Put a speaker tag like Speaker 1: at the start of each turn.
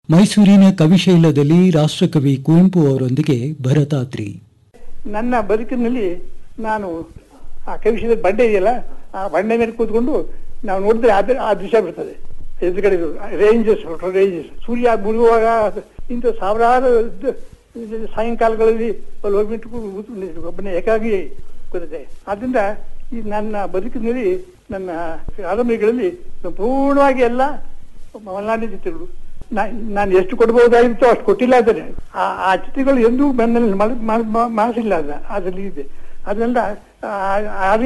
Speaker 1: ಮೈಸೂರಿನ ಕವಿಶೈಲದಲ್ಲಿ ರಾಷ್ಟ್ರಕವಿ ಕುವೆಂಪು ಅವರೊಂದಿಗೆ ಭರತಾತ್ರಿ
Speaker 2: ನನ್ನ ಬದುಕಿನಲ್ಲಿ ನಾನು ಆ ಕವಿಷಯದ ಬಂಡೆ ಇದೆಯಲ್ಲ ಆ ಬಂಡೆ ಮೇಲೆ ಕೂತ್ಕೊಂಡು ನಾವು ನೋಡಿದ್ರೆ ಅದೇ ಆ ದೃಶ್ಯ ಬರ್ತದೆ ಎದುರುಗಡೆ ರೇಂಜಸ್ ರೇಂಜಸ್ ಸೂರ್ಯ ಮುಳುಗುವಾಗ ಇಂಥ ಸಾವಿರಾರು ದ- ಇದು ಸಾಯಂಕಾಲಗಳಲ್ಲಿ ಅಲ್ಲಿ ಹೋಗ್ಬಿಟ್ಟು ಕೂ- ಕೂತ್ಕೊಂಡಿದ್ರು ಒಬ್ಬನೇ ಏಕಾಗಿ ಕೂತಿದ್ದೆ ಆದ್ರಿಂದ ಈ ನನ್ನ ಬದುಕಿನಲ್ಲಿ ನನ್ನ ಕಾದಂಬರಿಗಳಲ್ಲಿ ಸಂಪೂರ್ಣವಾಗಿ ಎಲ್ಲ ಮಲೆನಾಡಿನ ಚಿತ್ರಗಳು ನಾ- ನಾನು ಎಷ್ಟು ಕೊಡ್ಬಹುದಾಗಿತ್ತೋ ಅಷ್ಟು ಕೊಟ್ಟಿಲ್ಲ ಅದನ್ನ ಆ ಆ ಚಿತ್ರಗಳು ಎಂದೂ ಮನಸ್ಸಿಲ್ಲ ಅದ ಅದರಲ್ಲಿ ಇದೆ ಅದರಿಂದ ಆ- ಆ